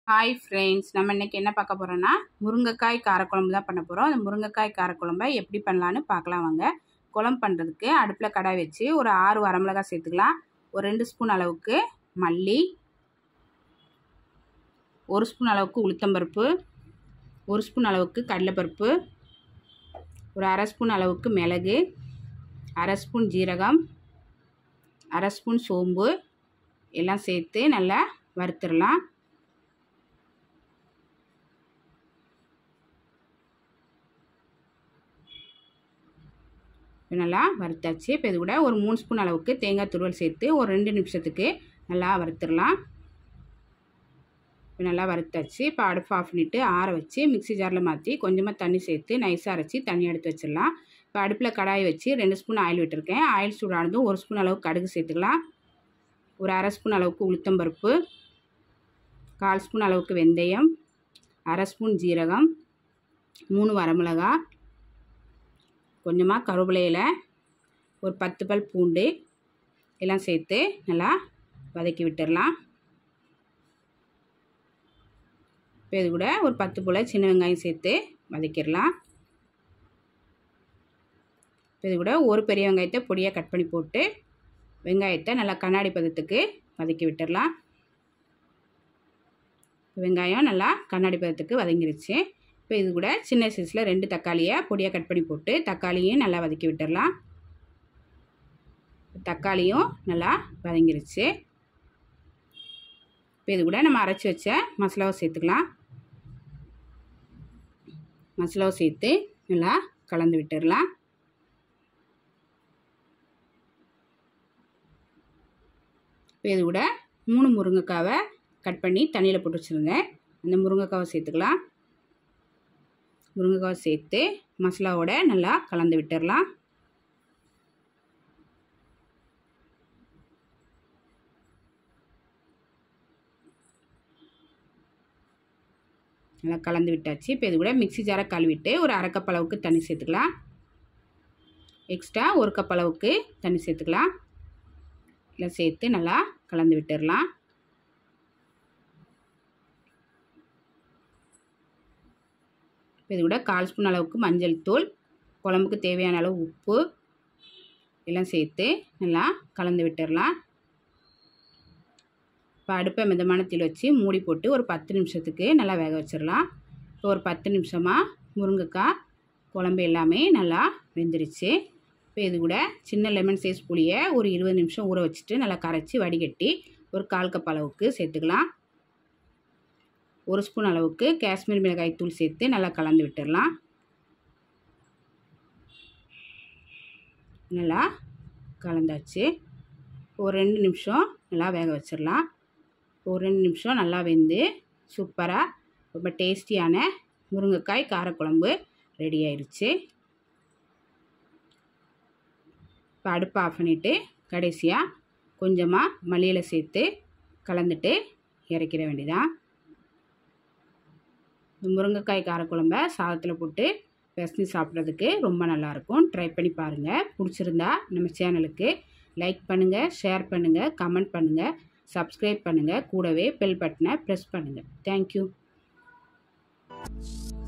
hi friends நம்ம இன்றைக்கி என்ன பார்க்க போகிறோன்னா முருங்கைக்காய் காரக்குழம்பு தான் பண்ண போகிறோம் அந்த முருங்கைக்காய் காரக்குழம்பை எப்படி பண்ணலான்னு பார்க்கலாம் வாங்க குழம்பு பண்ணுறதுக்கு அடுப்பில் கடாய் வச்சு ஒரு ஆறு வரமிளகாய் சேர்த்துக்கலாம் ஒரு ரெண்டு ஸ்பூன் அளவுக்கு மல்லி ஒரு ஸ்பூன் அளவுக்கு உளுத்தம்பருப்பு ஒரு ஸ்பூன் அளவுக்கு கடலைப்பருப்பு ஒரு அரை ஸ்பூன் அளவுக்கு மிளகு அரை ஸ்பூன் ஜீரகம் அரை ஸ்பூன் சோம்பு எல்லாம் சேர்த்து நல்லா வறுத்துடலாம் நல்லா வறுத்தாச்சு இப்போ இது கூட ஒரு மூணு ஸ்பூன் அளவுக்கு தேங்காய் துருவல் சேர்த்து ஒரு ரெண்டு நிமிஷத்துக்கு நல்லா வறுத்துடலாம் இப்போ நல்லா வறுத்தாச்சு இப்போ அடுப்பு ஆஃப் பண்ணிவிட்டு ஆற வச்சு மிக்சி ஜாரில் மாற்றி கொஞ்சமாக தண்ணி சேர்த்து நைஸாக அரைச்சி தண்ணி எடுத்து வச்சிடலாம் இப்போ அடுப்பில் கடாய் வச்சு ரெண்டு ஸ்பூன் ஆயில் விட்டுருக்கேன் ஆயில் சூடானதும் ஒரு ஸ்பூன் அளவுக்கு கடுகு சேர்த்துக்கலாம் ஒரு அரை ஸ்பூன் அளவுக்கு உளுத்தம்பருப்பு கால் ஸ்பூன் அளவுக்கு வெந்தயம் அரை ஸ்பூன் ஜீரகம் மூணு வரமிளகா கொஞ்சமாக கருவேப்பிலையில் ஒரு பத்து பல் பூண்டு எல்லாம் சேர்த்து நல்லா வதக்கி விட்டுடலாம் இப்போ இது கூட ஒரு பத்து போல் சின்ன வெங்காயம் சேர்த்து வதக்கிடலாம் இப்போ இது கூட ஒரு பெரிய வெங்காயத்தை பொடியாக கட் பண்ணி போட்டு வெங்காயத்தை நல்லா கண்ணாடி பதத்துக்கு வதக்கி விட்டுடலாம் வெங்காயம் நல்லா கண்ணாடி பதத்துக்கு வதங்கிருச்சு இப்போ இது கூட சின்ன சைஸில் ரெண்டு தக்காளியை பொடியாக கட் பண்ணி போட்டு தக்காளியும் நல்லா வதக்கி விட்டுடலாம் தக்காளியும் நல்லா வதங்கிருச்சு இப்போ இது கூட நம்ம அரைச்சி வச்ச மசாலாவை சேர்த்துக்கலாம் மசாலாவை சேர்த்து நல்லா கலந்து விட்டுடலாம் இப்போ இது கூட மூணு முருங்கைக்காவை கட் பண்ணி தண்ணியில் போட்டு வச்சுருந்தேன் அந்த முருங்கைக்காவை சேர்த்துக்கலாம் முருங்கைக்காய் சேர்த்து மசாலாவோட நல்லா கலந்து விட்டுடலாம் நல்லா கலந்து விட்டாச்சு இப்போ இது கூட மிக்சி ஜாரை கழுவிட்டு ஒரு அரை கப் அளவுக்கு தண்ணி சேர்த்துக்கலாம் எக்ஸ்ட்ரா ஒரு கப் அளவுக்கு தண்ணி சேர்த்துக்கலாம் இல்லை சேர்த்து நல்லா கலந்து விட்டுடலாம் இது கூட கால் ஸ்பூன் அளவுக்கு மஞ்சள் தூள் குழம்புக்கு தேவையான அளவு உப்பு எல்லாம் சேர்த்து நல்லா கலந்து விட்டுடலாம் இப்போ அடுப்பை மிதமான தீ வச்சு மூடி போட்டு ஒரு பத்து நிமிஷத்துக்கு நல்லா வேக வச்சிடலாம் இப்போ ஒரு பத்து நிமிஷமாக முருங்கைக்காய் குழம்பு எல்லாமே நல்லா வெந்துருச்சு இப்போ இது கூட சின்ன லெமன் சைஸ் புளியை ஒரு இருபது நிமிஷம் ஊற வச்சுட்டு நல்லா கரைச்சி வடிகட்டி ஒரு கால் கப் அளவுக்கு சேர்த்துக்கலாம் ஒரு ஸ்பூன் அளவுக்கு காஷ்மீர் மிளகாய் தூள் சேர்த்து நல்லா கலந்து விட்டுடலாம் நல்லா கலந்தாச்சு ஒரு ரெண்டு நிமிஷம் நல்லா வேக வச்சிடலாம் ஒரு ரெண்டு நிமிஷம் நல்லா வெந்து சூப்பராக ரொம்ப டேஸ்டியான முருங்கைக்காய் காரக்குழம்பு ரெடி ஆயிடுச்சு இப்போ அடுப்பு ஆஃப் பண்ணிவிட்டு கடைசியாக கொஞ்சமாக மல்லியில் சேர்த்து கலந்துட்டு இறக்கிற வேண்டியதான் முருங்கைக்காய் காரக்குழம்ப சாதத்தில் போட்டு பிசைஞ்சு சாப்பிட்றதுக்கு ரொம்ப நல்லாயிருக்கும் ட்ரை பண்ணி பாருங்கள் பிடிச்சிருந்தா நம்ம சேனலுக்கு லைக் பண்ணுங்கள் ஷேர் பண்ணுங்கள் கமெண்ட் பண்ணுங்கள் சப்ஸ்கிரைப் பண்ணுங்கள் கூடவே பெல் பட்டனை ப்ரெஸ் பண்ணுங்கள் தேங்க்யூ